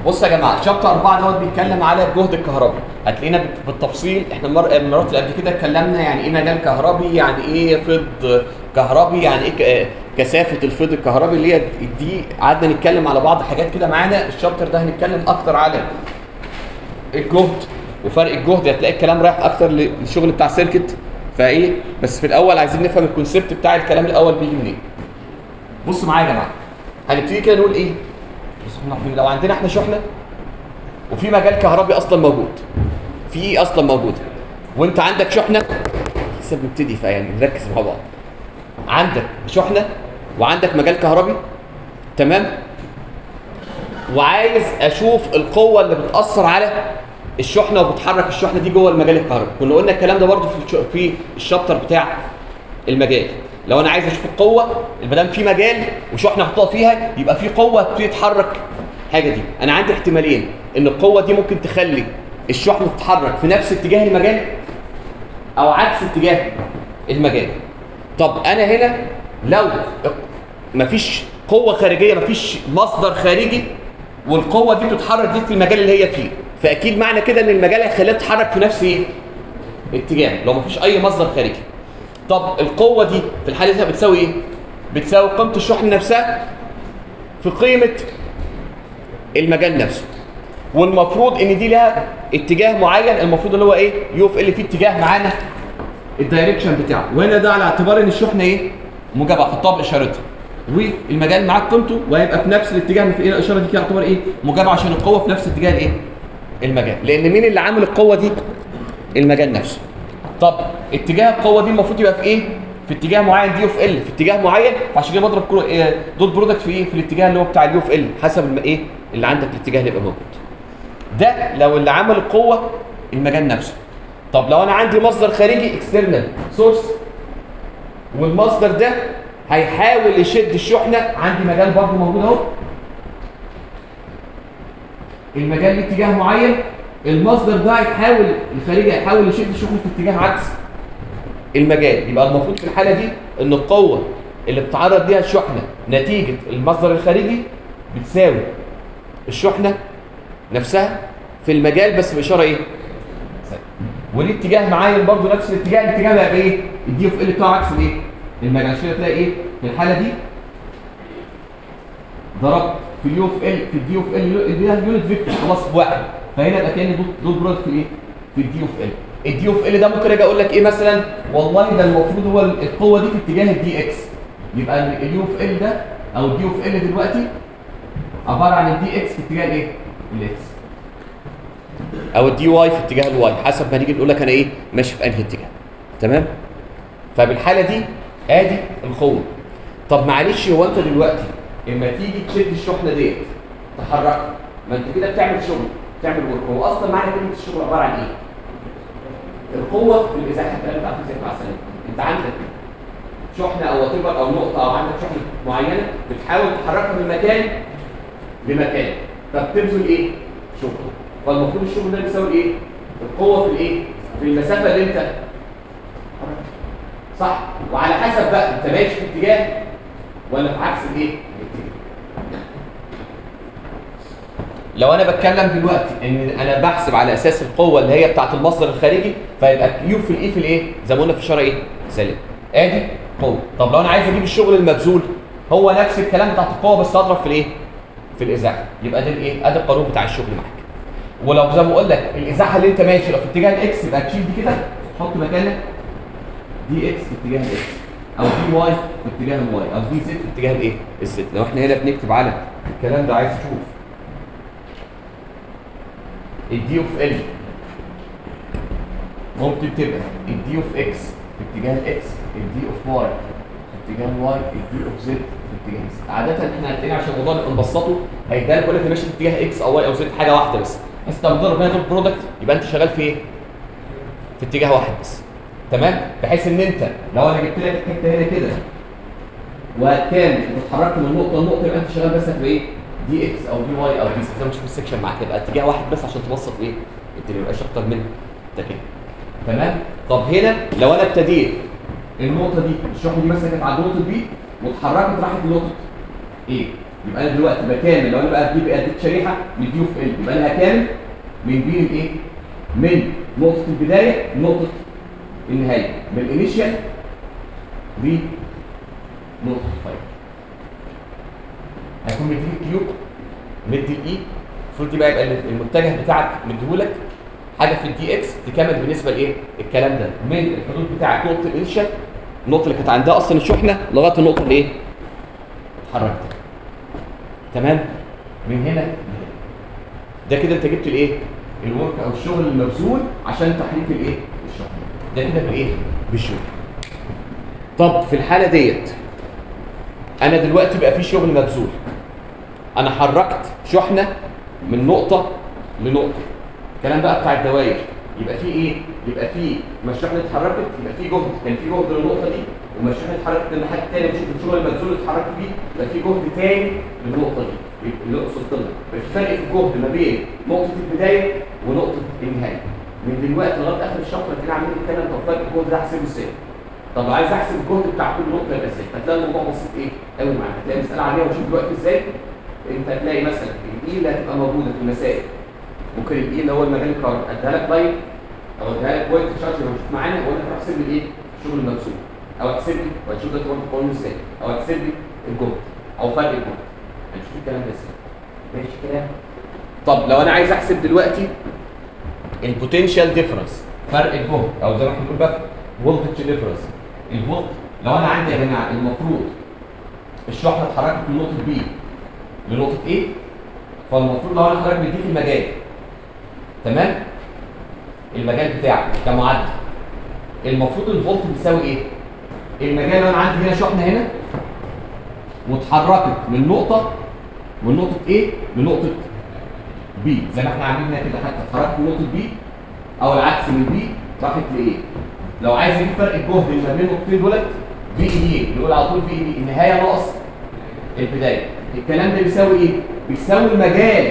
بصوا يا جماعه شابتر 4 دوت بيتكلم على الجهد الكهربي هتلاقينا بت- بالتفصيل احنا المر- المرات اللي قبل كده اتكلمنا يعني ايه مجال كهربي يعني ايه فيض كهربي يعني ايه ك- كثافه الفيض الكهربي اللي هي دي قعدنا نتكلم على بعض حاجات كده معانا الشابتر ده هنتكلم اكتر على الجهد وفرق الجهد هتلاقي الكلام رايح اكتر للشغل بتاع سيركت فايه بس في الاول عايزين نفهم الكونسيبت بتاع الكلام الاول بيجي منين بصوا معايا يا جماعه هنبتدي كده نقول ايه بسم الله الرحمن الرحيم. لو عندنا احنا شحنه وفي مجال كهربي اصلا موجود في ايه اصلا موجود وانت عندك شحنه لسه بنبتدي فيعني نركز مع بعض عندك شحنه وعندك مجال كهربي تمام وعايز اشوف القوه اللي بتاثر على الشحنه وبتحرك الشحنه دي جوه المجال الكهربي كنا قلنا الكلام ده برضو في الش- في الشابتر بتاع المجال لو انا عايز اشوف القوه ما دام في مجال وشحنه محطوطه فيها يبقى في قوه تبتدي تتحرك حاجه دي انا عندي احتمالين ان القوه دي ممكن تخلي الشحنه تتحرك في نفس اتجاه المجال او عكس اتجاه المجال طب انا هنا لو مفيش قوه خارجيه مفيش مصدر خارجي والقوه دي بتتحرك دي في المجال اللي هي فيه فاكيد معنى كده ان المجال هيخليها تتحرك في نفس ايه اتجاه لو مفيش اي مصدر خارجي طب القوه دي في الحاله دي بتساوي ايه بتساوي قيمه الشحن نفسها في قيمه المجال نفسه والمفروض ان دي لها اتجاه معين المفروض اللي هو ايه يو في ال فيه اتجاه معانا الدايركشن بتاعه وهنا ده على اعتبار ان الشحنه ايه موجبه احطها باشارتها والمجال معاك قيمته وهيبقى في نفس الاتجاه في ايه الاشاره دي كده تعتبر ايه موجبه عشان القوه في نفس اتجاه الايه المجال لان مين اللي عامل القوه دي المجال نفسه طب اتجاه القوه دي المفروض يبقى في ايه في اتجاه معين دي اوف ال في اتجاه معين فعشان كده بضرب كرو- إيه، دوت برودكت في ايه في الاتجاه اللي هو بتاع اليو في ال حسب الم- ايه اللي عندك الاتجاه اللي يبقى موجود ده لو اللي عمل القوه المجال نفسه طب لو انا عندي مصدر خارجي اكسترنال سورس والمصدر ده هيحاول يشد الشحنه عندي مجال برضه موجود اهو المجال ليه اتجاه معين المصدر ده هيحاول الخارجي هيحاول يشد الشحنه في اتجاه عكس المجال يبقى المفروض في الحاله دي ان القوه اللي بتتعرض ليها الشحنه نتيجه المصدر الخارجي بتساوي الشحنه نفسها في المجال بس باشاره ايه؟ وليه اتجاه معين برضه نفس الاتجاه الاتجاه بقى ايه؟ الدي اوف ال بتاعه عكس الايه؟ المجال عشان كده تلاقي ايه؟ في الحاله دي ضربت في اليو اوف ال في الدي اوف ال اللي هي اليونت فيكتور خلاص بواحد فهنا يبقى كاني دوت دوت برودكت في ايه؟ في الدي اوف ال الدي اوف ال ده ممكن اجي اقول لك ايه مثلا والله ده المفروض هو القوه دي في اتجاه الدي اكس يبقى اليو اوف ال ده او الدي اوف ال دلوقتي عباره عن الدي اكس في اتجاه الايه؟ الاكس او الدي واي في اتجاه الواي حسب ما نيجي نقول لك انا ايه ماشي في انهي اتجاه تمام فبالحاله دي ادي القوه طب معلش هو انت دلوقتي اما تيجي تشد الشحنه ديت تحركها ما انت كده بتعمل شغل بتعمل ورك هو اصلا معنى كلمه الشغل عباره عن ايه؟ القوه في الازاحه الكلام بتاع فيزياء مع السلامه انت عندك شحنه او وات او نقطه او عندك شحنه معينه بتحاول تحركها من مكان لمكان فبتبذل ايه؟ شغل فالمفروض الشغل ده بيساوي ايه؟ القوه في الايه؟ في المسافه اللي انت صح وعلى حسب بقى انت ماشي في اتجاه ولا في عكس الايه؟ الاتجاه. لو انا بتكلم دلوقتي ان انا بحسب على اساس القوه اللي هي بتاعت المصدر الخارجي فيبقى كيو في الايه في الايه؟ زي ما قلنا في الاشاره ايه؟ سالب. ادي قوه. طب لو انا عايز اجيب الشغل المبذول هو نفس الكلام بتاعت القوه بس اضرب في الايه؟ في الازاحه. يبقى ده الايه؟ ادي القانون بتاع الشغل معاك. ولو زي ما بقول لك الازاحه اللي انت ماشي لو في اتجاه الاكس يبقى تشيل دي كده تحط مكانها دي اكس في اتجاه الاكس او دي واي في اتجاه الواي او دي زد في اتجاه الايه؟ الزد لو احنا هنا بنكتب على الكلام ده عايز تشوف الدي اوف ال ممكن تبقى الدي اوف اكس في اتجاه الاكس الدي اوف واي في اتجاه الواي الدي اوف زد في اتجاه زد عاده احنا هتلاقينا عشان الموضوع نبقى نبسطه هيديها لك يقول لك ماشي في اتجاه اكس او واي او زد حاجه واحده بس بس انت بتضرب هنا دوت برودكت يبقى انت شغال في ايه؟ في اتجاه واحد بس تمام بحيث ان انت لو انا جبت لك الحته هنا كده وكان اتحركت من نقطه لنقطه يبقى انت شغال بس في ايه؟ دي اكس او دي واي او دي زد زي ما تشوف السكشن معاك يبقى اتجاه واحد بس عشان تبسط ايه؟ انت ما يبقاش اكتر من ده كده تمام؟ طب هنا لو انا ابتديت النقطه دي الشحنه دي مثلا كانت على نقطه بي واتحركت راحت لنقطه ايه؟ يبقى انا دلوقتي بكامل لو انا بقى بجيب اديت شريحه مديه في ال يبقى انا هكامل من بين الايه؟ من نقطه البدايه لنقطه النهايه من الانيشال دي نقطه الفايل هيكون مديك الكيو مدي الاي المفروض دي بقى يبقى المتجه بتاعك مديهولك حاجه في الدي اكس تكمل بالنسبه لايه؟ الكلام ده من الحدود بتاعت نقطه الانيشال النقطه اللي كانت عندها اصلا الشحنه لغايه النقطه اللي ايه؟ اتحركت تمام؟ من هنا لهنا ده كده انت جبت الايه؟ الورك او الشغل المبذول عشان تحريك الايه؟ الشحنه ده كده بايه؟ بالشغل طب في الحاله ديت انا دلوقتي بقى في شغل مبذول انا حركت شحنه من نقطه لنقطه الكلام بقى بتاع الدوائر يبقى في ايه يبقى في ما الشحنه اتحركت يبقى في جهد كان في جهد للنقطه دي وما الشحنه اتحركت للناحيه الثانيه مش الشغل المبذول اللي اتحركت بيه يبقى في جهد ثاني للنقطه دي اللي وصلت لها يبقى في فرق في الجهد ما بين نقطه البدايه ونقطه النهايه من دلوقتي لغايه اخر الشابتر كده عاملين نتكلم طب فرق الجهد ده احسبه ازاي طب لو عايز احسب الجهد بتاع كل نقطه يبقى ازاي هتلاقي الموضوع بسيط ايه قوي معاك هتلاقي مساله عليها وشوف دلوقتي ازاي انت هتلاقي مثلا الاي اللي هتبقى موجوده في المسائل ممكن الاي اللي هو المجال الكهرباء اديها لك لاين او اديها لك بوينت تشارج لو شفت معانا واقول لك احسب لي ايه الشغل المبذول او احسب لي وهتشوف ده برضه قانون ازاي او احسب لي الجهد او فرق الجهد هنشوف الكلام ده ازاي ماشي كلام طب لو انا عايز احسب دلوقتي البوتنشال ديفرنس فرق الجهد او زي ما احنا بنقول بقى فولتج ديفرنس الفولت لو انا عندي يا جماعه المفروض الشحنه اتحركت من نقطه بي لنقطه ايه فالمفروض لو انا حضرتك مديك المجال تمام المجال بتاعك كمعدل المفروض الفولت بيساوي ايه المجال لو انا عندي هنا شحنه هنا واتحركت من نقطه من نقطه ايه لنقطه بي زي ما احنا عاملين هنا كده حتى اتحركت من نقطه بي او العكس من بي راحت لايه لو عايز اجيب فرق الجهد اللي ما بين النقطتين دولت في اي دي نقول على طول في اي دي النهايه ناقص البدايه الكلام ده بيساوي ايه بيساوي المجال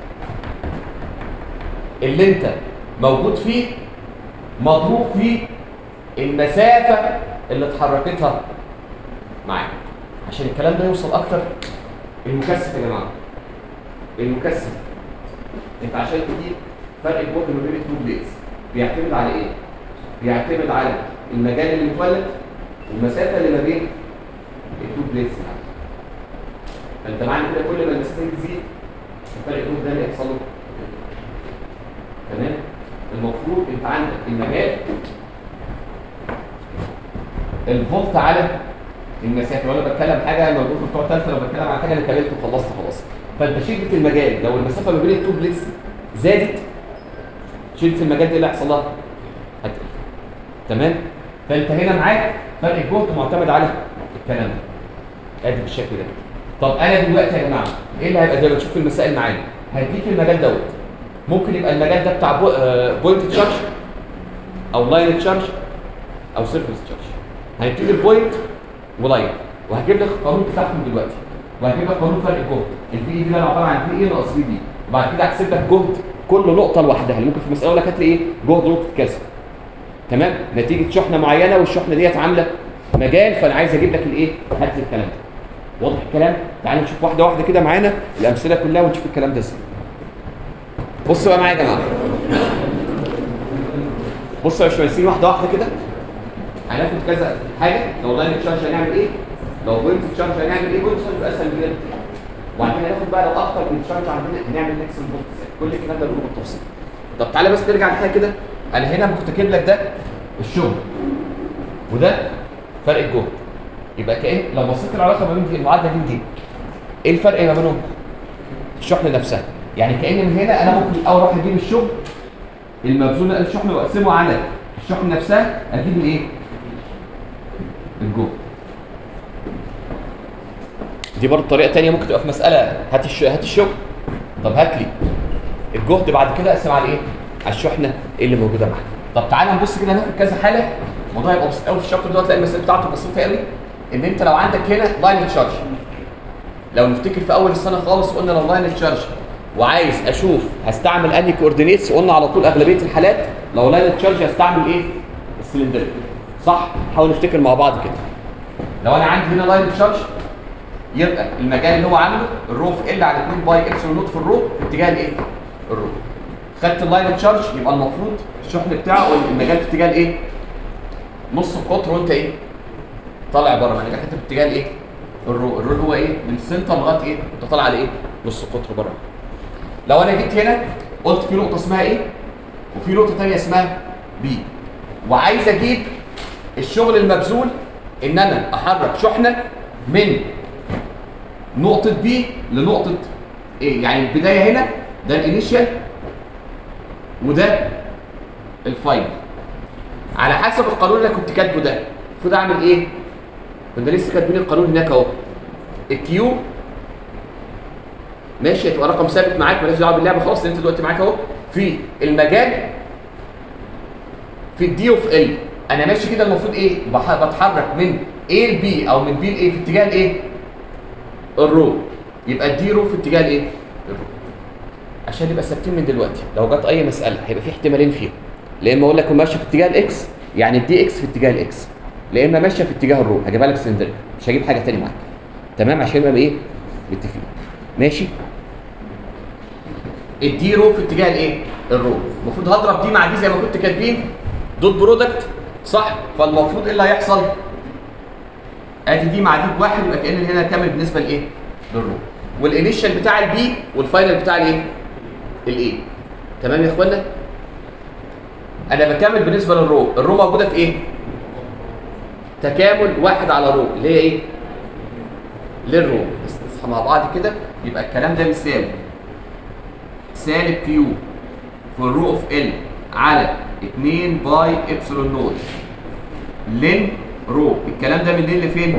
اللي انت موجود فيه مضروب فيه المسافه اللي اتحركتها معاك عشان الكلام ده يوصل اكتر المكثف يا جماعه المكثف انت عشان تجيب فرق الجهد ما بين التو بليتس بيعتمد على ايه بيعتمد على المجال اللي متولد والمسافه اللي ما بين التو بليتس يعني فانت معنى كده كل ما المسافه تزيد الفرق الجهد ده اللي يحصل له تمام المفروض انت عندك المجال الفولت على المسافه وانا بتكلم حاجه موجود في بتوع ثالثه لو بتكلم عن حاجه انا كملت وخلصت خلاص فانت شده المجال لو المسافه ما بين التو بليتس زادت شده المجال دي اللي هيحصل لها هتقل تمام فانت هنا معاك فرق الجهد معتمد على الكلام ده ادي بالشكل ده طب انا دلوقتي يا جماعه ايه اللي هيبقى زي ما تشوف في المسائل معايا هديك المجال دوت ممكن يبقى المجال ده بتاع بو... آه بوينت تشارج او لاين تشارج او سيرفيس تشارج هنبتدي بوينت ولاين وهجيب لك القانون بتاعهم دلوقتي وهجيب لك قانون فرق الجهد الفي اي دي ده عباره عن في اي ناقص في دي وبعد كده احسب لك جهد كل نقطه لوحدها اللي ممكن في مساله اقول لك هات لي ايه جهد نقطه كذا تمام نتيجه شحنه معينه والشحنه ديت عامله مجال فانا عايز اجيب لك الايه هات لي الكلام ده واضح الكلام تعالوا نشوف واحده واحده كده معانا الامثله كلها ونشوف الكلام ده ازاي بصوا بقى معايا يا جماعه بصوا يا باشمهندسين واحده واحده كده هناخد كذا حاجه لو لاين تشارج هنعمل ايه لو بوينت تشارج هنعمل ايه بوينت تشارج اسهل من كده وبعد كده هناخد بقى لو اكتر من تشارج عندنا هنعمل نفس البوينت ازاي كل الكلام ده بنقوله بالتفصيل طب تعالى بس نرجع لحاجه كده انا هنا كنت كاتب لك ده الشغل وده فرق الجهد يبقى كأن لو بصيت العلاقه ما بين دي المعادله دي ودي ايه الفرق ما بينهم؟ الشحنه نفسها يعني كأن من هنا انا ممكن اول اروح اجيب الشغل المبذول الشحنه واقسمه على الشحنه نفسها اجيب الايه؟ الجهد دي برضه طريقه ثانيه ممكن تبقى في مساله هات الش... هات الشغل طب هات لي الجهد بعد كده اقسم على ايه؟ على الشحنه اللي موجوده معاك طب تعالى نبص كده ناخد كذا حاله الموضوع هيبقى بسيط قوي في الشابتر ده هتلاقي المسائل بتاعته بسيطه قوي ان انت لو عندك هنا لاين تشارج لو نفتكر في اول السنه خالص قلنا لو لاين تشارج وعايز اشوف هستعمل انهي كوردينيتس قلنا على طول اغلبيه الحالات لو لاين تشارج هستعمل ايه؟ السلندريك صح؟ نحاول نفتكر مع بعض كده لو انا عندي هنا لاين تشارج يبقى المجال اللي هو عامله الرو في ال على 2 باي ابسلون نوت في الرو في اتجاه الايه؟ الرو خدت اللاين تشارج يبقى المفروض الشحن بتاعه المجال في اتجاه الايه؟ نص القطر وانت ايه؟ طالع بره ما انا كاتب في اتجاه الايه؟ الرو الرو هو ايه؟ من السنتر لغايه ايه؟ انت طالع على ايه؟ نص القطر بره لو انا جيت هنا قلت في نقطه اسمها ايه؟ وفي نقطه ثانيه اسمها بي وعايز اجيب الشغل المبذول ان انا احرك شحنه من نقطه بي لنقطه ايه يعني البدايه هنا ده الانيشال وده الفاينل على حسب القانون اللي أنا كنت كاتبه ده المفروض اعمل ايه كنا لسه كاتبين القانون هناك اهو الكيو ماشي هتبقى رقم ثابت معاك مالهاش دعوه باللعبه خلاص لان انت دلوقتي معاك اهو في المجال في الدي وفي ال انا ماشي كده المفروض ايه بح- بتحرك من A ل B او من B ل A في اتجاه الايه الرو يبقى الدي رو في اتجاه الايه الرو عشان نبقى ثابتين من دلوقتي لو جت اي مساله هيبقى في احتمالين فيها يا اما اقول لك ماشيه في اتجاه الاكس يعني الدي اكس في اتجاه الاكس يا اما ماشيه في اتجاه الرو هجيبها لك سلندريك مش هجيب حاجه تاني معاك تمام عشان نبقى ايه متفقين ماشي الدي رو في اتجاه الايه الرو المفروض هضرب دي مع دي زي ما كنت كاتبين دوت برودكت صح فالمفروض ايه اللي هيحصل ادي دي مع دي بواحد يبقى كان هنا كامل بالنسبه لايه للرو والانيشال بتاع البي والفاينل بتاع الايه الايه تمام يا اخوانا انا بكمل بالنسبه للرو الرو موجوده في ايه تكامل واحد على رو اللي هي ايه للرو بس نصحى مع بعض كده يبقى الكلام ده بيساوي سالب كيو في الرو اوف ال على 2 باي ابسلون نوت لين رو الكلام ده من لين لفين؟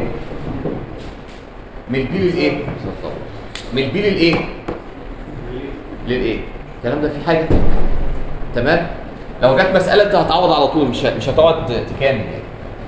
من البي للايه؟ من البي للايه؟ للايه؟ الكلام ده فيه حاجه تمام؟ لو جت مساله انت هتعوض على طول مش مش هتقعد تكامل يعني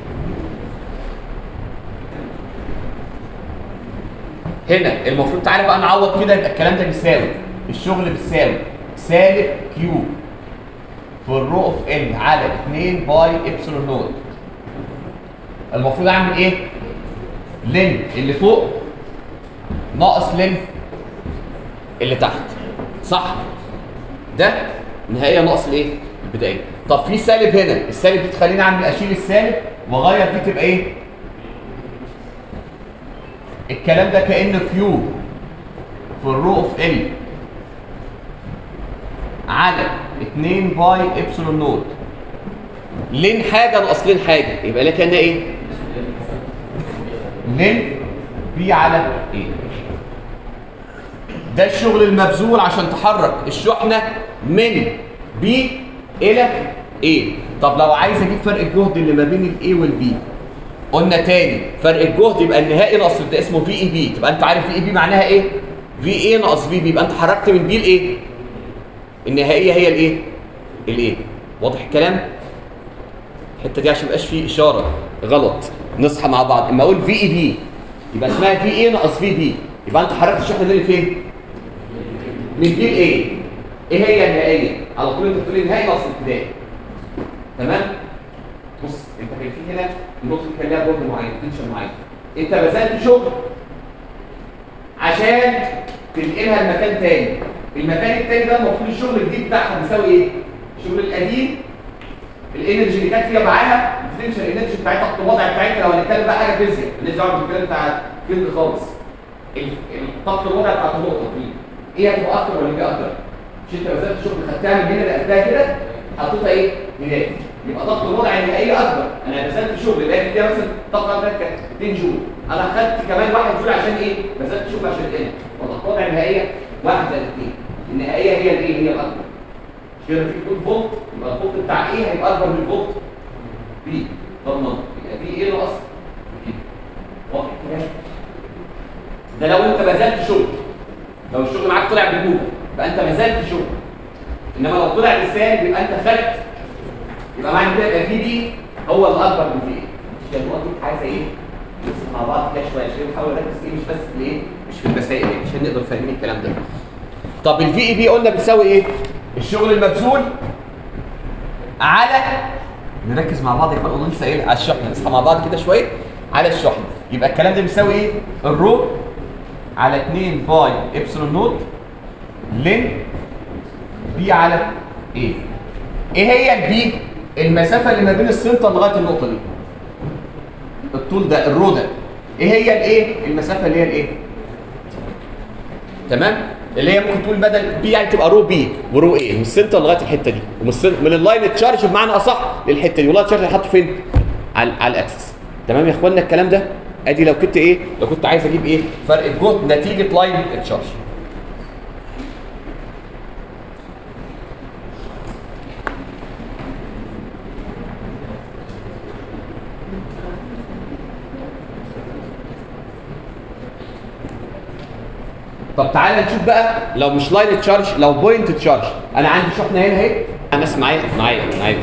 هنا المفروض تعالى بقى نعوض كده يبقى الكلام ده بيساوي الشغل بيساوي سالب كيو في الرو اوف ال على 2 باي ابسلون نوت المفروض اعمل ايه؟ لين اللي فوق ناقص لين اللي تحت صح؟ ده نهائيه ناقص الايه؟ البدايه طب في سالب هنا السالب دي تخليني اعمل اشيل السالب واغير دي تبقى ايه؟ الكلام ده كانه كيو في الرو اوف ال على 2 باي ابسلون نوت لين حاجه ناقص لين حاجه يبقى لك هنا ايه؟ لين بي على ايه؟ ده الشغل المبذول عشان تحرك الشحنه من بي الى ايه؟ طب لو عايز اجيب فرق الجهد اللي ما بين الاي والبي قلنا تاني فرق الجهد يبقى النهائي ناقص ده اسمه في اي بي تبقى انت عارف في اي بي معناها ايه؟ في ايه ناقص في بي يبقى انت حركت من بي لايه؟ النهائيه هي الايه؟ الايه؟ واضح الكلام؟ الحته دي عشان ما يبقاش فيه اشاره غلط نصحى مع بعض اما اقول في اي بي يبقى اسمها في ايه ناقص في بي يبقى انت حركت الشحنه دي لفين؟ من بي لايه؟ ايه هي النهائيه؟ على طول انت بتقول النهائي ناقص الابتدائي تمام؟ بص انت كان في هنا النقطه دي كان لها جهد معين تنشن معين انت بذلت شغل عشان تنقلها لمكان تاني المكان التاني ده المفروض الشغل الجديد بتاعها بيساوي ايه؟ الشغل القديم الانرجي اللي كانت فيها معاها الديفرنشال الانرجي بتاعتها الوضع بتاعتها لو هنتكلم بقى حاجه فيزياء مالناش دعوه بالكلام بتاع فيلد خالص ال- الطاقه الوضع بتاعت النقطه دي ايه هتبقى اكتر ولا ايه اكتر؟ مش انت بذلت شغل خدتها من هنا لقيتها كده حطيتها ايه؟ هناك يبقى طاقه الوضع النهائيه اكبر انا بذلت شغل لقيت فيها مثلا طاقه هناك كانت 2 جول انا خدت كمان 1 جول عشان ايه؟ بذلت شغل عشان هنا وطاقه الوضع النهائيه 1 زائد 2 النهائيه هي الايه؟ هي الاكبر مش كده في تقول فولت يبقى الفولت بتاع ايه هيبقى اكبر من الفولت بي ضمن يبقى في ايه ناقص بي. واضح الكلام ده لو انت بذلت شغل لو الشغل معاك طلع بالموجب يبقى انت بذلت شغل انما لو طلع بالسالب يبقى انت خدت يبقى معنى كده يبقى في دي هو الاكبر من في ايه مش كده النقط دي عايزه ايه نمسك مع بعض كده شويه عشان نحاول نركز ايه مش بس في الايه مش في المسائل يعني عشان نقدر فاهمين الكلام ده طب الفي اي بي قلنا بتساوي ايه الشغل المبذول على نركز مع بعض يا اخوان قلنا لسه ايه على الشحنه نصحى مع بعض كده شويه على الشحنه يبقى الكلام ده بيساوي ايه الرو على 2 باي ابسلون نوت لن بي على ايه ايه هي البي المسافه اللي ما بين السنتر لغايه النقطه دي الطول ده الرو ده ايه هي الايه المسافه اللي هي الايه تمام اللي هي ممكن تقول بدل بي يعني تبقى رو بي ورو ايه من السنتر لغايه الحته دي ومن السن- من اللاين تشارج بمعنى اصح للحته دي واللاين تشارج هيحطه فين على على الاكسس تمام يا اخوانا الكلام ده ادي لو كنت ايه لو كنت عايز اجيب ايه فرق الجهد نتيجه لاين تشارج طب تعالى نشوف بقى لو مش لاين تشارج لو بوينت تشارج انا عندي شحنه هنا اهي الناس معايا معايا معايا بس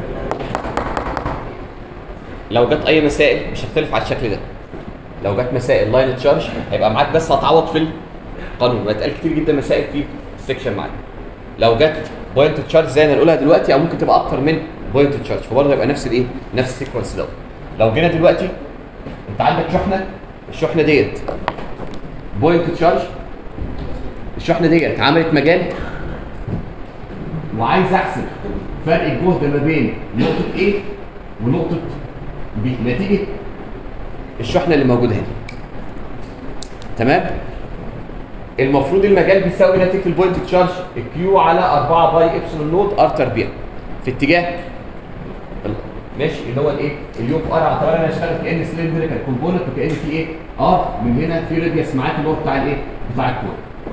لو جت اي مسائل مش هختلف على الشكل ده لو جت مسائل لاين تشارج هيبقى معاك بس هتعوض في القانون وهيتقال كتير جدا مسائل في السكشن معاك لو جت بوينت تشارج زي ما هنقولها دلوقتي او ممكن تبقى اكتر من بوينت تشارج فبرضه هيبقى نفس الايه نفس السيكونس دوت لو جينا دلوقتي انت عندك شحنه الشحنه ديت بوينت تشارج الشحنه ديت عملت مجال وعايز احسب فرق الجهد ما بين نقطه A ونقطه B نتيجه الشحنه اللي موجوده هنا تمام المفروض المجال بيساوي نتيجه البوينت تشارج الكيو على 4 باي ابسلون نوت ار تربيع في اتجاه ال- ماشي اللي هو الايه اليو في ار اعتبر انا اشتغل كان سلندريكال كومبوننت وكان في ايه ار من هنا في راديوس معاك اللي هو بتاع الايه بتاع الكوره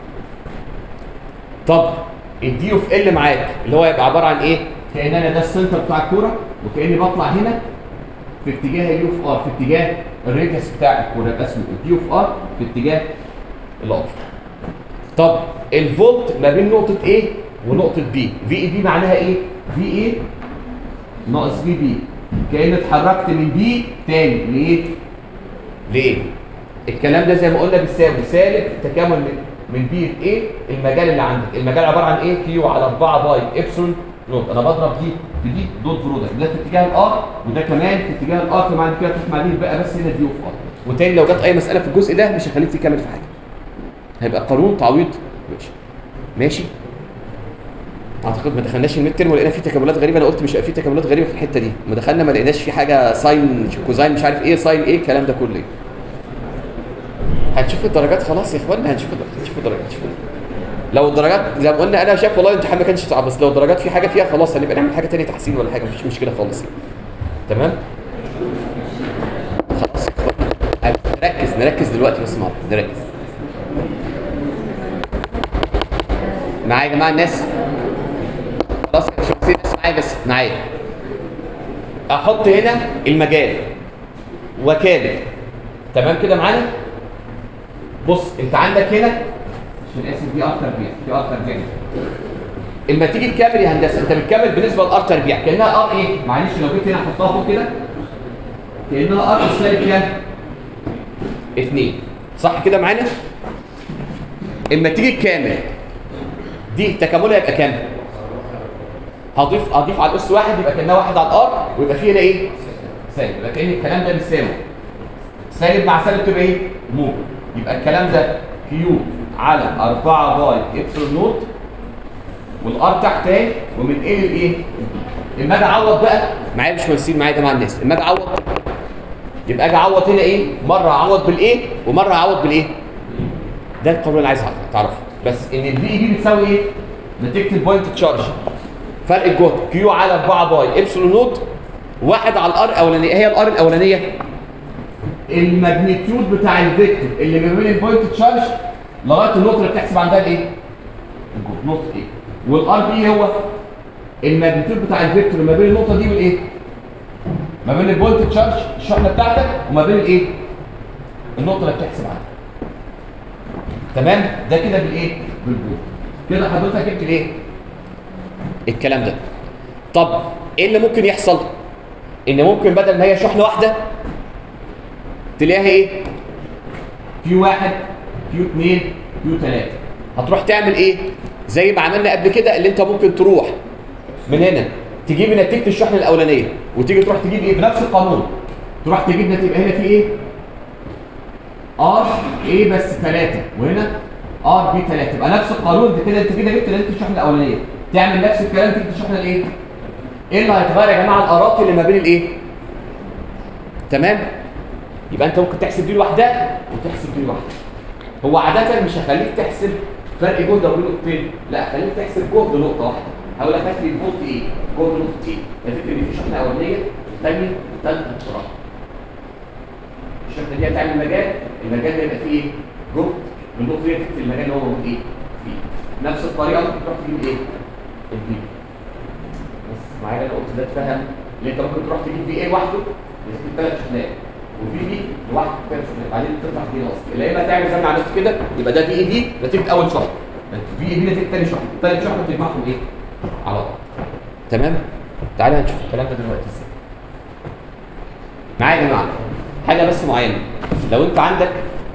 طب الدي اوف ال معاك اللي هو يبقى عباره عن ايه كان انا ده السنتر بتاع الكوره وكاني بطلع هنا في اتجاه اليو في ار في اتجاه الراديوس بتاع الكوره يبقى اسمه الدي اوف ار في اتجاه الار طب الفولت ما بين نقطه A ونقطه B في اي بي معناها ايه في ايه ناقص في بي كأن اتحركت من بي تاني لايه ليه الكلام ده زي ما قلنا بيساوي سالب تكامل من من بي لايه المجال اللي عندك المجال عباره عن ايه كيو على 4 باي ابسلون نوت انا بضرب دي في دي دوت برودكت ده في اتجاه الار وده كمان في اتجاه الار فمعنى كده تروح مع دي بقى بس هنا دي اوف ار وتاني لو جت اي مساله في الجزء ده مش هخليك تكمل في حاجه هيبقى قانون تعويض ماشي ماشي اعتقد ما دخلناش الميد ترم ولقينا فيه تكاملات غريبه انا قلت مش هيبقى فيه تكاملات غريبه في الحته دي ما دخلنا ما لقيناش فيه حاجه ساين كوزاين مش عارف ايه ساين ايه الكلام ده كله هنشوف الدرجات خلاص يا اخوانا هنشوف الدرجات هنشوف الدرجات هنشوف الدرجات. لو الدرجات زي ما قلنا انا شايف والله الامتحان ما كانش صعب بس لو الدرجات في حاجه فيها خلاص هنبقى نعمل حاجه تانية تحسين ولا حاجه مفيش مشكله خالص يعني. تمام خلاص يا اخوانا نركز نركز دلوقتي بس مع بعض نركز معايا يا جماعه الناس خلاص مش عايزين الناس معايا بس معايا احط هنا المجال وكاله تمام كده معانا بص انت عندك هنا عشان اسف دي ار تربيع دي ار تربيع اما تيجي تكمل يا هندسه انت بتكمل بالنسبه للار تربيع كانها ار ايه معلش لو جيت هنا احطها فوق كده كانها ار سالب كام 2 صح كده معانا اما تيجي تكامل دي تكاملها يبقى كام هضيف اضيف على الاس واحد يبقى كانها واحد على الار ويبقى فيه هنا ايه سالب يبقى كان الكلام ده بيساوي سالب مع سالب تبقى ايه موجب يبقى الكلام ده كيو على 4 باي ابسلون نوت والار تحت اهي ومن ايه لايه اما اجي اعوض بقى معايا مش مهندسين معايا يا جماعه الناس اما اجي اعوض يبقى اجي اعوض هنا ايه مره اعوض بالايه ومره اعوض بالايه ده القانون اللي عايز تعرفه بس ان الفي اي دي بتساوي ايه نتيجه البوينت تشارج فرق الجهد كيو على 4 باي ابسلون نوت واحد على الار الاولانيه إيه هي الار الاولانيه الماجنتيود بتاع الفيكتور اللي ما بين البوينت تشارج لغايه النقطه اللي بتحسب عندها الايه الجهد نقطه ايه والار بي هو الماجنتيود بتاع الفيكتور ما بين النقطه دي والايه ما بين البوينت تشارج الشحنه بتاعتك وما بين الايه النقطه اللي بتحسب عنها تمام ده كده بالايه بالفولت كده حضرتك جبت الايه الكلام ده طب ايه اللي ممكن يحصل ان ممكن بدل ما هي شحنه واحده تلاقيها ايه كيو واحد كيو اتنين كيو تلاته هتروح تعمل ايه زي ما عملنا قبل كده اللي انت ممكن تروح من هنا تجيب نتيجه الشحنه الاولانيه وتيجي تروح تجيب ايه بنفس القانون تروح تجيب نتيجه هنا في ايه ار ايه بس 3 وهنا ار بي 3 يبقى نفس القانون ده كده انت كده جبت نتيجه الشحنه الاولانيه تعمل نفس الكلام تيجي الشحنه الايه؟ ايه اللي هيتغير يا جماعه الارات اللي ما بين الايه؟ تمام؟ يبقى انت ممكن تحسب دي لوحدها وتحسب دي لوحدها هو عاده مش هخليك تحسب فرق جهد بين نقطتين لا خليك تحسب جهد نقطه واحده هقول لك هات لي الفولت ايه؟ جهد نقطه ايه؟ الفكره ان في شحنه اولانيه والثانيه والثالثه بصراحه الشحنه دي هتعمل مجال المجال ده يبقى فيه ايه؟ جهد النقطه دي تكتب المجال اللي هو موجود ايه؟ فيه نفس الطريقه ممكن تروح تجيب ايه؟ الفي بس معايا انا قلت ده اتفهم اللي انت ممكن تروح تجيب في ايه لوحده وتكتب ثلاث شحنات وفي دي لوحده ثلاث شحنات بعدين تطلع دي اصلا يا اما تعمل زي ما عملت كده يبقى ده في اي دي نتيجه اول شحنه في اي دي نتيجه ثاني شحنه ثالث شحنه تجمعهم ايه؟ على بعض تمام؟ تعالى هنشوف الكلام ده دلوقتي ازاي معايا يا جماعه حاجه بس معينه لو انت عندك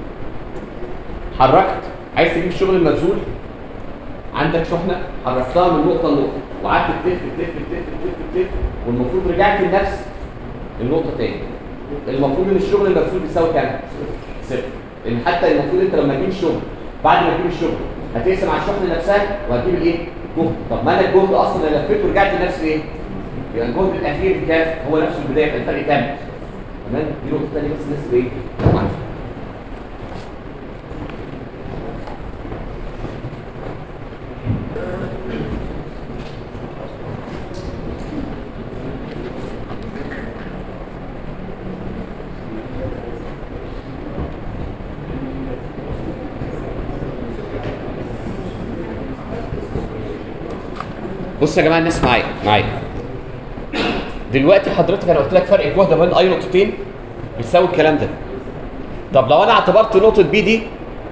حركت عايز تجيب الشغل المبذول عندك شحنه حركتها من نقطه لنقطه وقعدت تلف تلف تلف تلف تلف والمفروض رجعت لنفس النقطه تاني المفروض ان الشغل المبذول بيساوي كام؟ صفر لان حتى المفروض انت لما تجيب الشغل بعد ما تجيب الشغل هتقسم على الشحنه نفسها وهتجيب الايه؟ جهد طب ما انا الجهد اصلا انا لفيت ورجعت لنفس ايه؟ يبقى الجهد الاخير كام؟ هو نفس البدايه يبقى الفرق كام؟ تمام؟ دي نقطه ثانيه بس الناس ايه؟ عارفه بصوا يا جماعه الناس معايا معايا دلوقتي حضرتك انا قلت لك فرق الجهد بين اي نقطتين بيساوي الكلام ده طب لو انا اعتبرت نقطه بي دي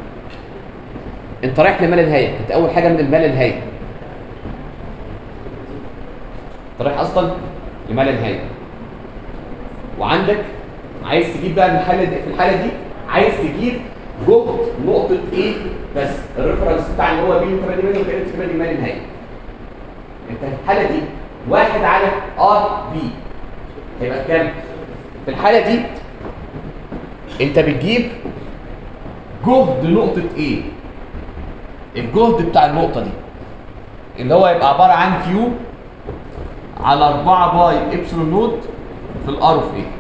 انت رايح لما لا نهايه انت اول حاجه من الما لا نهايه انت رايح اصلا لما لا نهايه وعندك عايز تجيب بقى الحاله دي في الحاله دي عايز تجيب جهد نقطه ايه بس الريفرنس بتاع اللي هو بي 8 مللي وكانت 8 ما لا نهايه انت في الحاله دي واحد على ار بي هيبقى كام؟ في الحاله دي انت بتجيب جهد نقطه ايه؟ الجهد بتاع النقطه دي اللي هو يبقى عباره عن كيو على 4 باي ابسلون نوت في الار اوف ايه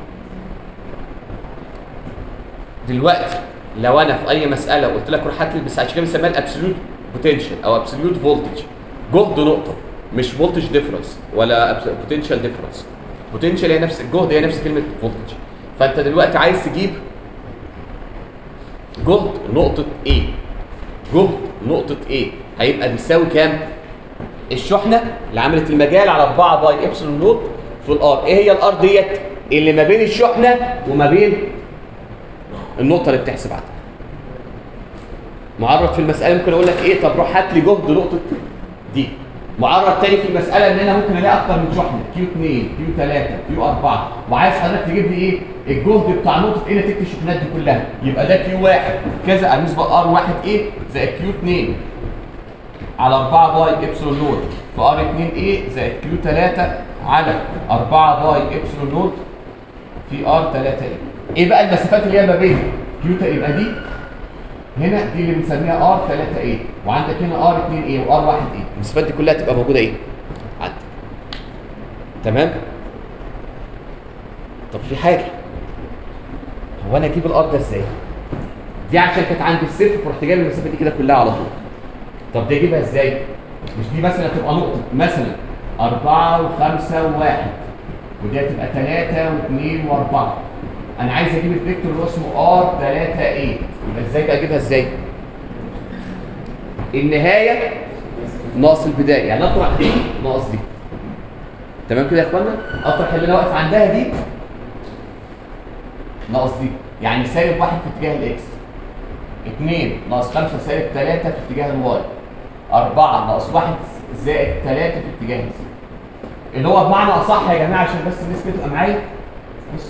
دلوقتي لو انا في اي مساله قلت لك روح هات لي بس عشان كده بنسميها الابسوليوت بوتنشال او ابسوليوت فولتج جهد نقطه مش فولتج ديفرنس ولا بوتنشال ديفرنس بوتنشال هي نفس الجهد هي نفس كلمه فولتج فانت دلوقتي عايز تجيب جهد نقطه ايه جهد نقطه ايه هيبقى بيساوي كام الشحنه اللي عملت المجال على 4 باي ابسلون نوت في الار ايه هي الار ديت اللي ما بين الشحنه وما بين النقطه اللي بتحسب عنها معرض في المساله ممكن اقول لك ايه طب روح هات لي جهد نقطه دي معرض تاني في المساله ان انا ممكن الاقي اكتر من شحنه كيو 2 كيو 3 كيو 4 وعايز حضرتك تجيب لي ايه الجهد بتاع نقطه ايه نتيجه الشحنات دي كلها يبقى ده كيو 1 كذا بالنسبه ار 1 ايه زائد كيو 2 على 4 باي ابسلون نوت في ار 2 ايه زائد كيو 3 على 4 باي ابسلون نوت في ار 3 ايه ايه بقى المسافات اللي هي ما بين كيو يبقى دي هنا دي اللي بنسميها ار 3 ايه وعندك هنا ار 2 ايه وار 1 ايه المسافات دي كلها تبقى موجوده ايه عندك تمام طب في حاجه هو انا اجيب الار ده ازاي دي عشان كانت عندي الصفر فرحت جايب المسافه دي كده كلها على طول طب دي اجيبها ازاي مش دي مثلا تبقى نقطه مثلا 4 و5 و1 ودي هتبقى 3 و2 و4 انا عايز اجيب الفيكتور اللي هو اسمه ار 3 ايه يبقى ازاي بقى اجيبها ازاي النهايه ناقص البدايه يعني اطرح دي ناقص دي تمام كده يا اخوانا اطرح اللي انا واقف عندها دي ناقص دي يعني سالب واحد في اتجاه الاكس 2 ناقص 5 سالب 3 في اتجاه الواي 4 ناقص 1 زائد 3 في اتجاه الزد اللي هو بمعنى اصح يا جماعه عشان بس الناس كده تبقى معايا بص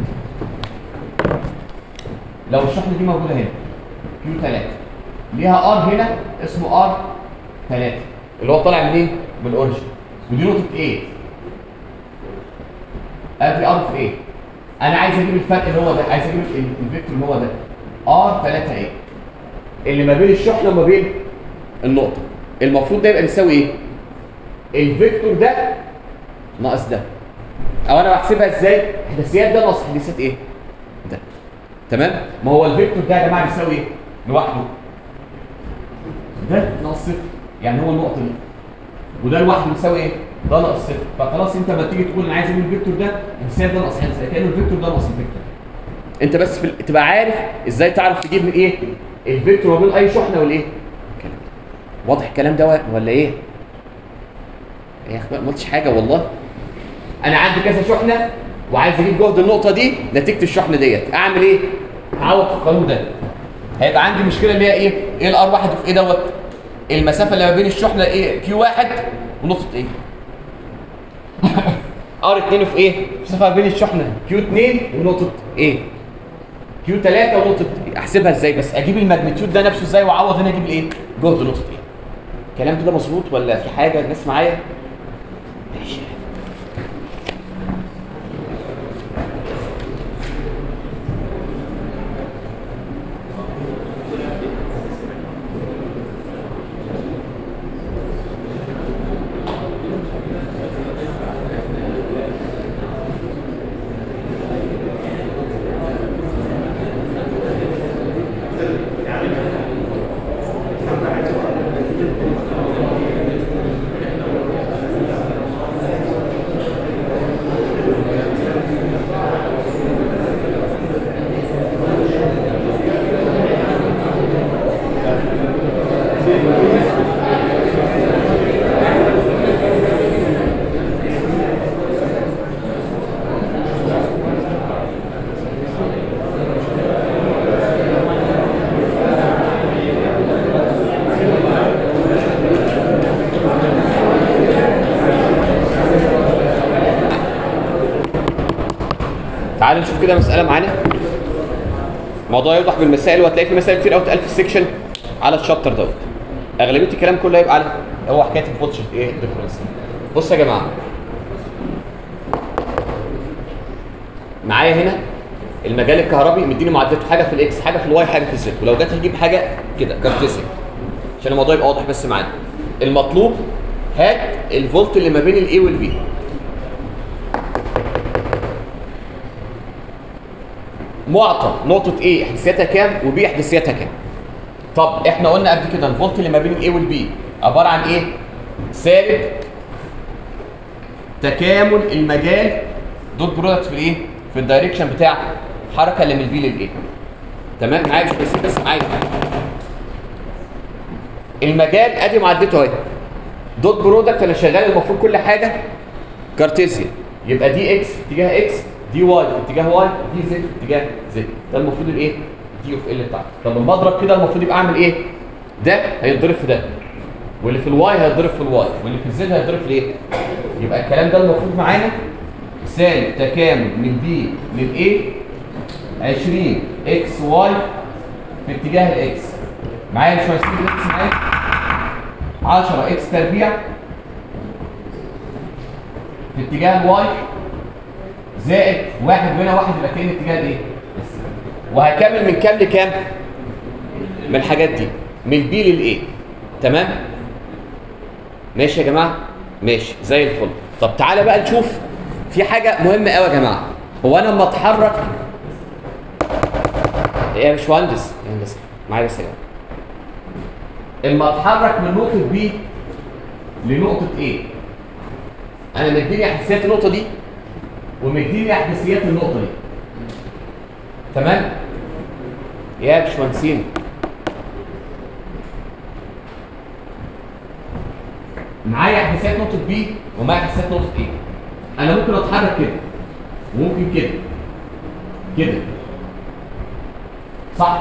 لو الشحنه دي موجوده هنا كيو 3 ليها ار هنا اسمه ار 3 اللي هو طالع منين؟ من الاوريجن ودي نقطه ايه؟ ادي ار في ايه؟ انا عايز اجيب الفرق اللي هو ده عايز اجيب ال- الفيكتور اللي هو ده ار 3 ايه اللي ما بين الشحنه وما بين النقطه المفروض ده يبقى بيساوي ايه الفيكتور ده ناقص ده او انا بحسبها ازاي احداثيات ده ناقص احداثيات ايه ده تمام ما هو الفيكتور ده يا جماعه بيساوي ايه لوحده ده ناقص صفر يعني هو النقطه دي وده لوحده بيساوي ايه ده ناقص صفر فخلاص انت لما تيجي تقول انا عايز اجيب الفيكتور ده بيساوي ده ناقص حدث كانه الفيكتور ده ناقص الفيكتور انت بس في ال- تبقى عارف ازاي تعرف تجيب من ايه الفيكتور ما بين اي شحنه والايه الكلام ده. واضح الكلام ده ولا ايه يا اخي ما قلتش حاجه والله انا عندي كذا شحنه وعايز اجيب جهد النقطه دي نتيجه الشحنه ديت اعمل ايه اعوض في القانون ده هيبقى عندي مشكله اللي هي ايه ايه الار واحد في ايه دوت المسافه اللي ما بين الشحنه ايه كيو واحد ونقطه ايه ار 2 في ايه المسافه ما بين الشحنه كيو 2 ونقطه ايه كيو 3 ونقطه إيه؟ احسبها ازاي بس اجيب الماجنتيود ده نفسه ازاي واعوض هنا اجيب الايه جهد نقطه ايه الكلام كده مظبوط ولا في حاجه الناس معايا ماشي تعالوا نشوف كده مسألة معانا الموضوع يوضح بالمسائل وهتلاقي في مسائل كتير قوي اتقال في السكشن على الشابتر دوت اغلبيه الكلام كله هيبقى على هو حكايه الفولتج ايه ديفرنس بصوا يا جماعه معايا هنا المجال الكهربي مديني معادلته حاجه في الاكس حاجه في الواي حاجه في الزد ولو جت هجيب حاجه كده كارتيزيان عشان الموضوع يبقى واضح بس معانا المطلوب هات الفولت اللي ما بين الاي والبي معطى نقطة A احداثياتها كام وB احداثياتها كام؟ طب احنا قلنا قبل كده الفولت اللي ما بين A والB عبارة عن ايه؟ سالب تكامل المجال دوت برودكت في الايه؟ في الدايركشن بتاع الحركة اللي من البي للايه؟ تمام معايا مش بس بس معايا المجال ادي معدته اهي دوت برودكت انا شغال المفروض كل حاجة كارتيزيان يبقى دي اكس اتجاه اكس دي واي في اتجاه واي دي زد في اتجاه زد ده المفروض الايه دي اوف ال بتاعتي طب المضرب كده المفروض يبقى اعمل ايه ده هيتضرب في ده واللي في الواي هيتضرب في الواي واللي في الزد هيتضرب في الايه يبقى الكلام ده المفروض معانا سالب تكامل من دي للايه 20 اكس واي في اتجاه الاكس معايا مش هيسيب الاكس معايا 10 اكس تربيع في اتجاه الواي زائد واحد وهنا واحد يبقى كان اتجاه الايه؟ وهكمل من كام لكام؟ من الحاجات دي من البي للايه تمام؟ ماشي يا جماعه؟ ماشي زي الفل طب تعالى بقى نشوف في حاجه مهمه قوي يا جماعه هو انا لما اتحرك إيه يا باشمهندس يا هندسه معايا بس يا جماعه اما اتحرك من نقطه بي لنقطه ايه انا مديني احداثيات النقطه دي ومديني احداثيات النقطه دي تمام يا باشمهندسين معايا احداثيات نقطه بي ومعايا احداثيات نقطه ايه انا ممكن اتحرك كده وممكن كده كده صح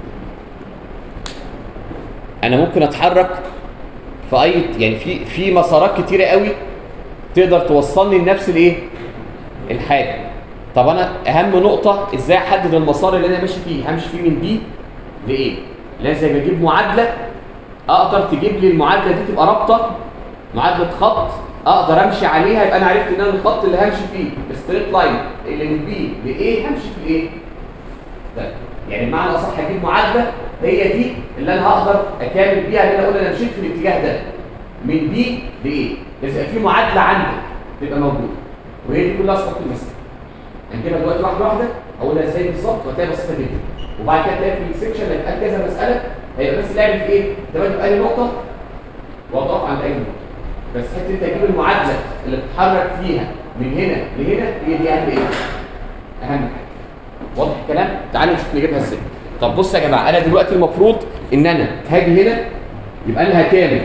انا ممكن اتحرك في اي يعني في في مسارات كتيره قوي تقدر توصلني لنفس الايه الحاجه طب انا اهم نقطه ازاي احدد المسار اللي انا ماشي فيه همشي فيه من بي لايه لازم اجيب معادله اقدر تجيب لي المعادله دي تبقى رابطه معادله خط اقدر امشي عليها يبقى انا عرفت ان انا الخط اللي همشي فيه الستريت لاين اللي من بي لايه همشي في الايه ده يعني بمعنى اصح هجيب معادله هي دي اللي انا هقدر اكمل بيها ان انا اقول انا مشيت في الاتجاه ده من بي لايه لازم يبقى في معادله عندك تبقى موجوده وهي دي كلها سقط المسائل هنجيبها دلوقتي واحده واحده اقولها ازاي بالظبط وهتلاقي بسيطه جدا وبعد كده تلاقي في السكشن اللي هيتقال كذا مساله هيبقى بس لعب في ايه؟ تبقى اي نقطه واقف عند اي نقطه بس حته انت تجيب المعادله اللي بتتحرك فيها من هنا لهنا هي دي اهم ايه؟ اهم حاجه واضح الكلام؟ تعالوا نشوف نجيبها ازاي طب بص يا جماعه انا دلوقتي المفروض ان انا هاجي هنا يبقى انا هكامل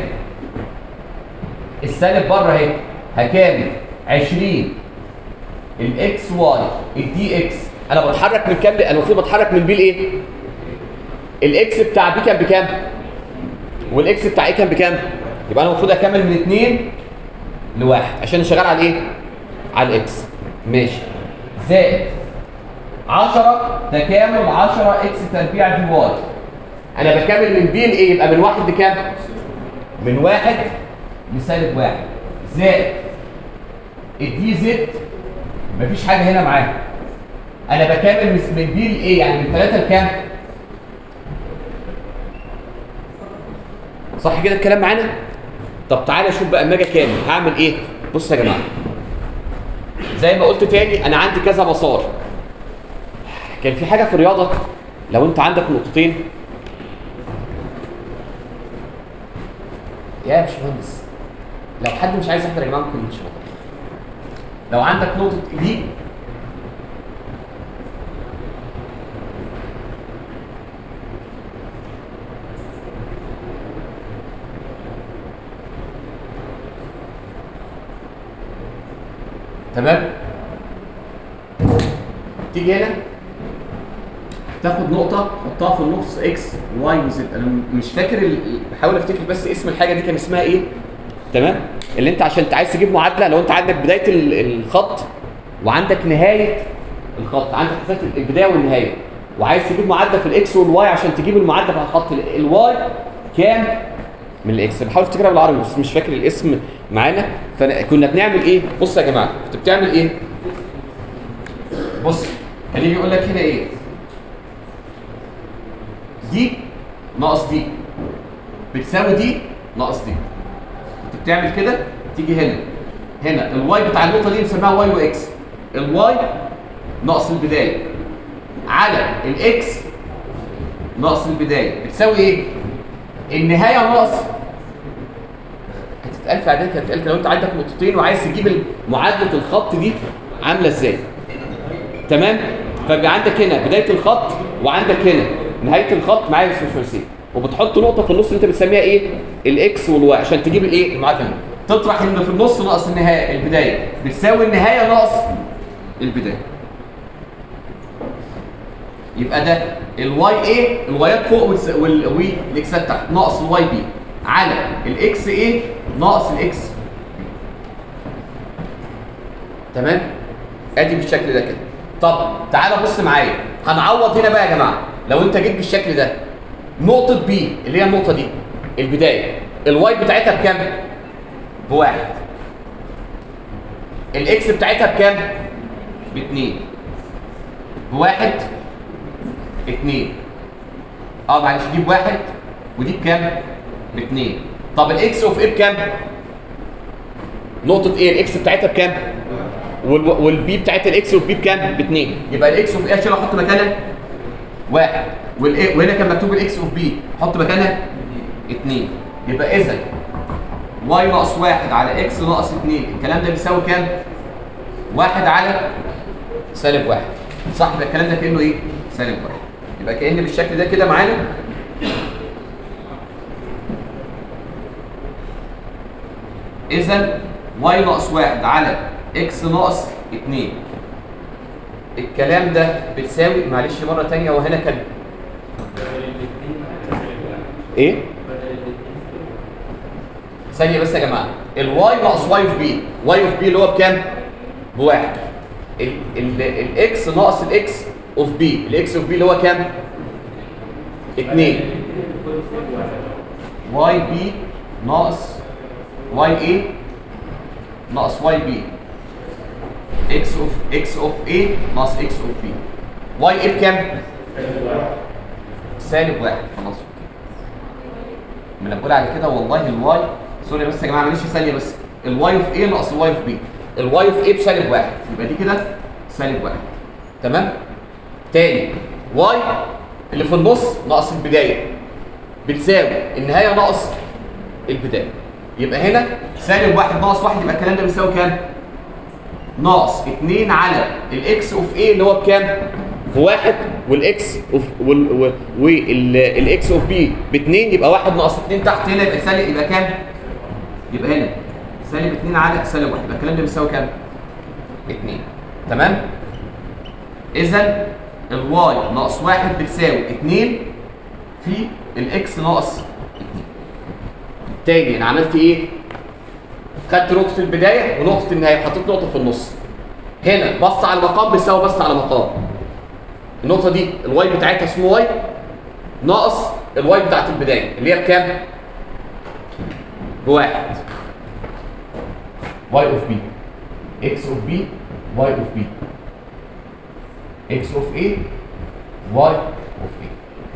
السالب بره اهي هكامل 20 الاكس واي الدي اكس انا بتحرك من كام انا المفروض بتحرك من بي لايه؟ الاكس بتاع بي كان بكام؟ والاكس بتاع ايه كان بكام؟ يبقى انا المفروض اكمل من 2 لواحد عشان شغال على ايه؟ على الاكس ماشي زائد 10 تكامل 10 اكس تربيع دي واي انا بكمل من بي لايه؟ يبقى من واحد لكام؟ من واحد لسالب واحد زائد الدي زد مفيش حاجه هنا معاها انا بكامل من من بي لايه؟ يعني من 3 لكام؟ صح كده الكلام معانا؟ طب تعالى شوف بقى اما اجي اكامل هعمل ايه؟ بص يا جماعه زي ما قلت تاني انا عندي كذا مسار كان في حاجه في الرياضه لو انت عندك نقطتين يا باشمهندس لو حد مش عايز يحضر يا جماعه ممكن يمشي لو عندك نقطه دي تمام تيجي هنا تاخد نقطة تحطها في النص اكس واي وزد انا مش فاكر ال... بحاول افتكر بس اسم الحاجة دي كان اسمها ايه تمام اللي انت عشان انت عايز تجيب معادلة لو انت عندك بداية ال- الخط وعندك نهاية الخط عندك حسابات البداية والنهاية وعايز تجيب معادلة في الاكس والواي عشان تجيب المعادلة بتاع الخط ال- الواي كام من الاكس بحاول افتكرها بالعربي بس مش فاكر الاسم معانا فكنا بنعمل ايه بص يا جماعة كنت بتعمل ايه بص كان يجي يقول لك هنا ايه دي ناقص دي بتساوي دي ناقص دي انت بتعمل كده تيجي هنا هنا الواي بتاع النقطه دي بنسميها واي واكس الواي ناقص البدايه على الاكس ناقص البدايه بتساوي ايه النهايه ناقص هتتقال في اعداد هتتقال لو انت عندك نقطتين وعايز تجيب معادله الخط دي عامله ازاي تمام فبيبقى عندك هنا بدايه الخط وعندك هنا نهايه الخط معايا بس مش مرسيه وبتحط نقطه في النص اللي انت بتسميها ايه الاكس والواي عشان تجيب الايه المعادله تطرح ان في النص ناقص النهايه البدايه بتساوي النهايه ناقص البدايه يبقى ده الواي ايه الوايات فوق والس- وال- والاكسات تحت ناقص الواي بي على الاكس ايه ناقص الاكس تمام ادي بالشكل ده كده طب تعالى بص معايا هنعوض هنا بقى يا جماعه لو انت جيت بالشكل ده نقطه بي اللي هي النقطه دي البدايه الواي بتاعتها بكام بواحد الاكس بتاعتها بكام باتنين بواحد اتنين اه معلش دي بواحد ودي بكام باتنين طب الاكس اوف ايه بكام نقطة ايه الاكس بتاعتها بكام وال- والبي بتاعت الاكس اوف بي بكام باثنين يبقى الاكس اوف ايه عشان احط مكانها واحد والايه وهنا كان مكتوب الاكس اوف بي احط مكانها اثنين يبقى اذا واي ناقص واحد على اكس ناقص اثنين الكلام ده بيساوي كام واحد على سالب واحد صح يبقى الكلام ده كانه ايه سالب واحد يبقى كان بالشكل ده كده معانا اذا واي ناقص واحد على اكس ناقص اتنين الكلام ده بتساوي معلش مره تانية وهنا كان ايه ثانيه بس يا جماعه الواي ناقص واي اوف بي واي اوف بي اللي هو بكام بواحد ال- ال- الاكس ناقص الاكس اوف بي الاكس اوف بي اللي هو كام اتنين واي بي ناقص واي ايه ناقص واي بي اكس اوف اكس اوف ايه ناقص اكس اوف بي واي ايه بكام سالب واحد خلاص ما انا بقول على كده والله الواي سوري بس يا جماعه معلش ثانيه بس الواي اوف ايه ناقص الواي اوف بي الواي اوف ايه بسالب واحد يبقى دي كده سالب واحد تمام تاني واي اللي في النص ناقص البدايه بتساوي النهايه ناقص البدايه يبقى هنا سالب واحد ناقص واحد يبقى الكلام ده بيساوي كام؟ ناقص 2 على الاكس اوف ايه اللي هو بكام؟ بواحد والاكس اوف والاكس اوف بي باثنين يبقى واحد ناقص 2 تحت هنا يبقى سالب يبقى كام؟ يبقى هنا سالب 2 على سالب واحد يبقى الكلام ده بيساوي كام؟ 2 تمام؟ اذا الواي ناقص واحد بتساوي 2 في الاكس ناقص 2 تاني انا عملت ايه؟ خدت نقطة البداية ونقطة النهاية وحطيت نقطة في النص. هنا بسط على المقام بيساوي بسط على مقام. النقطة دي الواي بتاعتها اسمه واي ناقص الواي بتاعت البداية اللي هي بكام؟ بواحد. واي اوف بي اكس اوف بي واي اوف بي اكس اوف ايه واي اوف ايه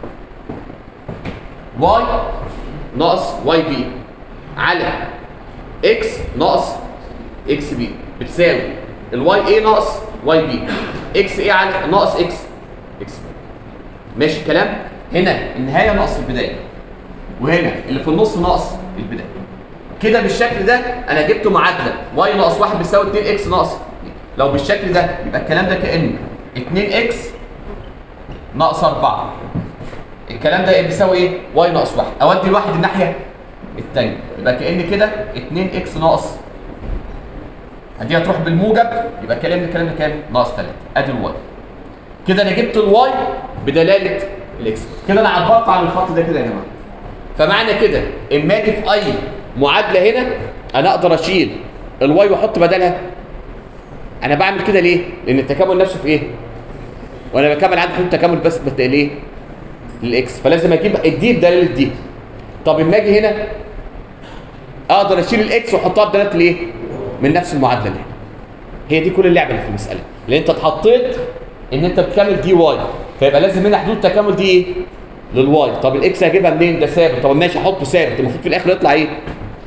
واي ناقص واي بي على اكس ناقص اكس بي بتساوي الواي ايه ناقص واي بي اكس ايه على ناقص اكس اكس بي ماشي الكلام هنا النهايه ناقص البدايه وهنا اللي في النص ناقص البدايه كده بالشكل ده انا جبت معادله واي ناقص 1 بيساوي 2 اكس ناقص 2 لو بالشكل ده يبقى الكلام ده كانه 2 اكس ناقص 4 الكلام ده بيساوي ايه؟ واي ناقص 1 اودي الواحد الناحيه الثانيه يبقى كان كده 2 اكس ناقص دي هتروح بالموجب يبقى الكلام ده الكلام ده كام؟ ناقص 3 ادي الواي كده انا جبت الواي بدلاله الاكس كده انا عبرت عن الخط ده كده يا جماعه فمعنى كده اما اجي في اي معادله هنا انا اقدر اشيل الواي واحط بدلها انا بعمل كده ليه؟ لان التكامل نفسه في ايه؟ وانا بكمل عندي حدود تكامل بس بت- ليه؟ للاكس فلازم اجيب الدي بدلاله دي طب اما اجي هنا اقدر اشيل الاكس واحطها بدلاله الايه؟ من نفس المعادله اللي هنا. هي دي كل اللعبه اللي في المساله لان انت اتحطيت ان انت بتكمل دي واي فيبقى لازم هنا حدود تكامل دي ايه؟ للواي طب الاكس هجيبها منين ده ثابت طب ماشي احطه ثابت المفروض في الاخر يطلع ايه؟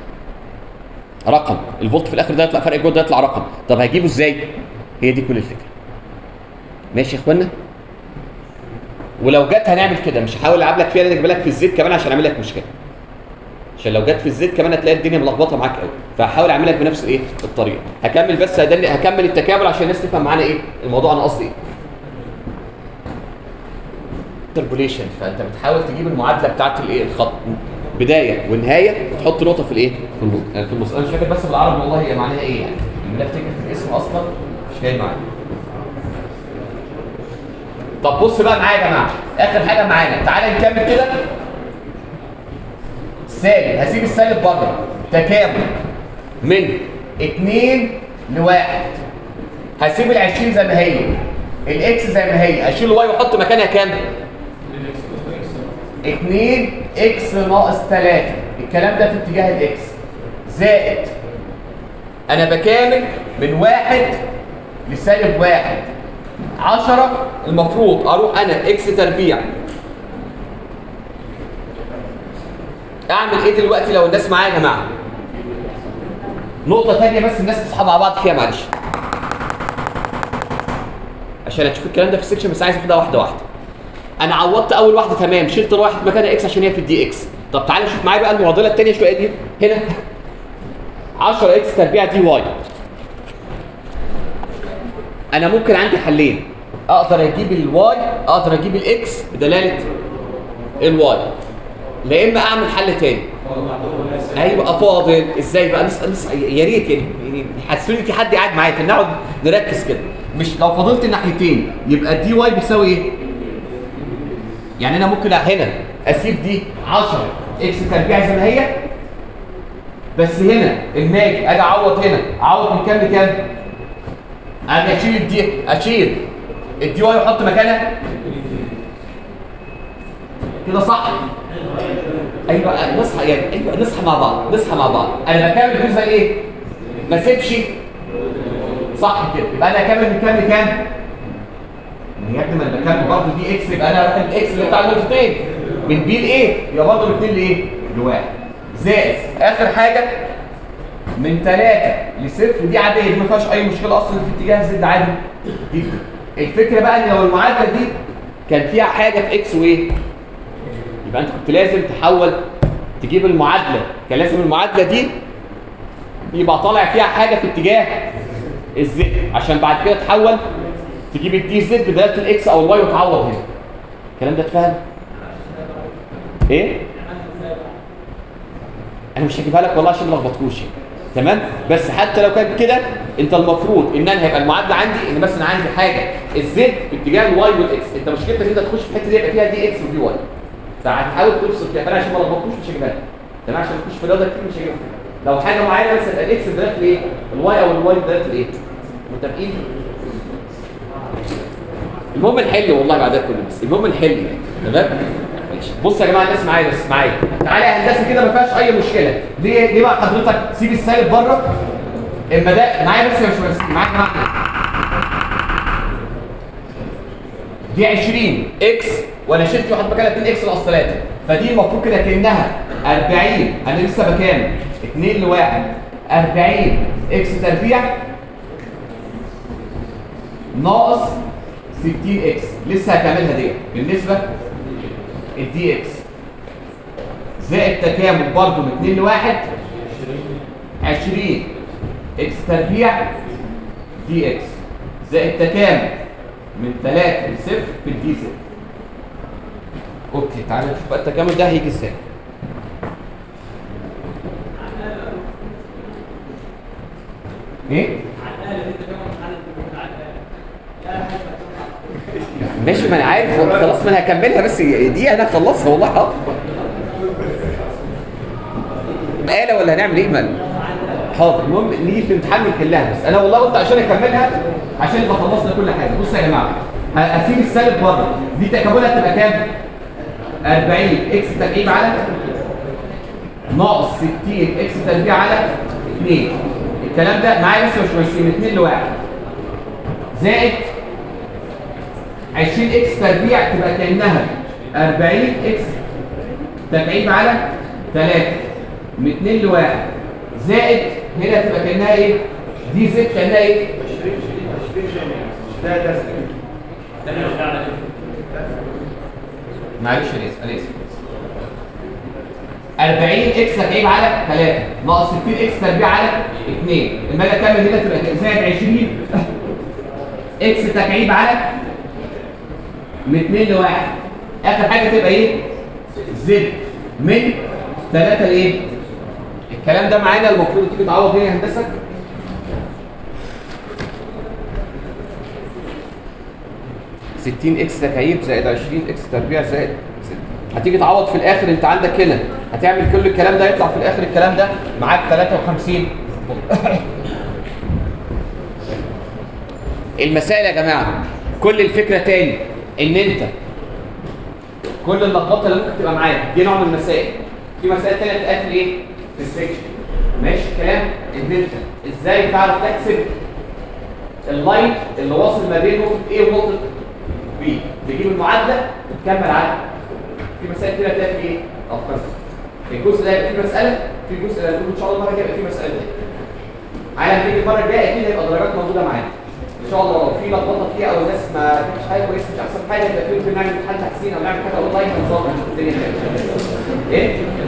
رقم الفولت في الاخر ده يطلع فرق الجهد ده يطلع رقم طب هجيبه ازاي؟ هي دي كل الفكره ماشي يا اخوانا؟ ولو جت هنعمل كده مش هحاول العب لك فيها لان بالك في الزيت كمان عشان اعمل لك مشكله عشان لو جت في الزيت كمان هتلاقي الدنيا ملخبطه معاك قوي فهحاول اعمل لك بنفس الايه الطريقه هكمل بس هدل... هكمل التكامل عشان الناس تفهم معانا ايه الموضوع انا قصدي ايه انتربوليشن فانت بتحاول تجيب المعادله بتاعت الايه الخط بدايه ونهايه وتحط نقطه في الايه في النص يعني في النص انا مش فاكر بس بالعربي والله هي معناها ايه يعني اللي افتكر في الاسم اصلا مش جاي معايا طب بص بقى معايا يا جماعه اخر حاجه معانا تعالى نكمل كده سالب هسيب السالب بره تكامل من 2 لواحد هسيب ال 20 زي ما هي الاكس زي ما هي اشيل الواي واحط مكانها كام؟ 2 اكس ناقص 3 الكلام ده في اتجاه الاكس زائد انا بكامل من واحد لسالب واحد 10 المفروض اروح انا اكس تربيع اعمل ايه دلوقتي لو الناس معايا يا جماعه نقطه ثانيه بس الناس تصحى مع بعض فيها معلش عشان هتشوف الكلام ده في السكشن بس عايز اخدها واحده واحده انا عوضت اول واحده تمام شلت الواحد مكانها اكس عشان هي في الدي اكس طب تعالى شوف معايا بقى المعضله الثانيه شويه دي هنا 10 اكس تربيع دي واي انا ممكن عندي حلين اقدر اجيب الواي اقدر اجيب الاكس بدلاله الواي لا اما اعمل حل تاني ايوه افاضل ازاي بقى نس... نس... يا ريت يعني يعني حسوني في حد قاعد معايا فنقعد نركز كده مش لو فضلت الناحيتين يبقى دي واي بيساوي ايه؟ يعني انا ممكن هنا اسيب دي 10 اكس تربيع زي ما هي بس هنا الماجي اجي اعوض هنا اعوض من كام لكام؟ اجي اشيل الدي اشيل الدي واي واحط مكانها كده صح؟ ايوه نصحى يعني ايوه نصحى مع بعض نصحى مع بعض انا بكمل الجزء ايه؟ ما اسيبش صح كده يبقى انا اكمل من كام لكام؟ يا ابني ما انا بكمل برضه دي اكس يبقى انا رايح الاكس اللي بتاع النقطتين من بي لايه يبقى برضه من 2 لايه لواحد زائد اخر حاجه من 3 لصفر دي عاديه دي ما فيهاش اي مشكله اصلا في اتجاه زد عادي جدا الفكره بقى ان لو المعادله دي كان فيها حاجه في اكس وايه يبقى انت كنت لازم تحول تجيب المعادله كان لازم المعادله دي يبقى طالع فيها حاجه في اتجاه الزد عشان بعد كده تحول تجيب الدي زد بدلاله الاكس او الواي وتعوض هنا الكلام ده اتفهم ايه انا مش هجيبها لك والله عشان ما لخبطكوش تمام بس حتى لو كان كده انت المفروض ان انا هيبقى المعادله عندي ان مثلا عندي حاجه الزد في اتجاه الواي والاكس انت مشكلتك ان انت تخش في الحته دي يبقى فيها دي اكس ودي واي فهتحاول تفصل فيها فانا عشان ما لخبطكوش مش هجيبها لك تمام عشان تخش في الرياضه كتير مش هجيبها لو حاجه معينه مثلا يبقى الاكس بدلاله الايه الواي او الواي بدلاله الايه متفقين المهم الحل والله بعد ده كله بس المهم الحل يعني تمام ماشي بص يا جماعه الناس معايا بس معايا تعالى يا هندسه كده ما فيهاش اي مشكله ليه ليه بقى حضرتك سيب السالب بره اما ده معايا بس يا باشمهندس معاك معاك دي 20 اكس وانا شلت واحد مكانها 2 اكس ناقص 3 فدي المفروض كده كانها 40 انا لسه بكام 2 لواحد 40 اكس تربيع ناقص 60 اكس لسه هكملها دي بالنسبه الدي اكس زائد تكامل برضه من 2 لواحد 20 اكس تربيع دي اكس زائد تكامل من 3 ل 0 في الدي زد اوكي تعالى نشوف بقى التكامل ده هيجي ازاي ايه ماشي ما انا عارف خلاص ما انا هكملها بس دي انا هخلصها والله حاضر آلة ولا هنعمل ايه مال حاضر المهم نيجي في الامتحان نحلها بس انا والله قلت عشان اكملها عشان يبقى خلصنا كل حاجه بصوا يا جماعه هسيب السالب بره دي تكاملها تبقى كام 40 اكس تربيع على ناقص 60 اكس تربيع على 2 الكلام ده معايا لسه مش ماشيين من 2 لواحد زائد 20 اكس تربيع تبقى كانها 40 اكس تبعيد على 3 من 2 لواحد زائد هنا تبقى كانها ايه دي زد كانها ايه معلش انا اسف انا اسف 40 اكس تربيع على 3 ناقص 60 اكس تربيع على 2 المدى كامل هنا تبقى زائد 20 اكس تكعيب على من 2 ل 1 اخر حاجه تبقى ايه زد من 3 لايه الكلام ده معانا المفروض تيجي تعوض هنا يا هندسه ستين اكس تكعيب زائد 20 اكس تربيع زائد زد. هتيجي تعوض في الاخر انت عندك هنا هتعمل كل الكلام ده يطلع في الاخر الكلام ده معاك 53 المسائل يا جماعه كل الفكره تاني ان انت كل اللخبطه اللي ممكن تبقى معاك دي نوع من المسائل في مسائل تانية تتقال في ايه؟ في السكشن ماشي الكلام ان انت ازاي تعرف تحسب اللاين اللي واصل ما بين نقطه A ونقطه B تجيب المعادله وتكمل على في مسائل كده تلاقي في ايه؟ افكار الجزء ده يبقى فيه مساله في الجزء اللي هنقوله ان شاء الله المره الجايه يبقى فيه مساله تانية على هتيجي المره الجايه اكيد هيبقى درجات موجوده معانا ان شاء الله لو في لخبطه فيها او الناس ما فيش حاجه كويسه مش احسن حاجه يبقى في ممكن نعمل امتحان تحسين او نعمل حاجه اونلاين ونظبط الدنيا ايه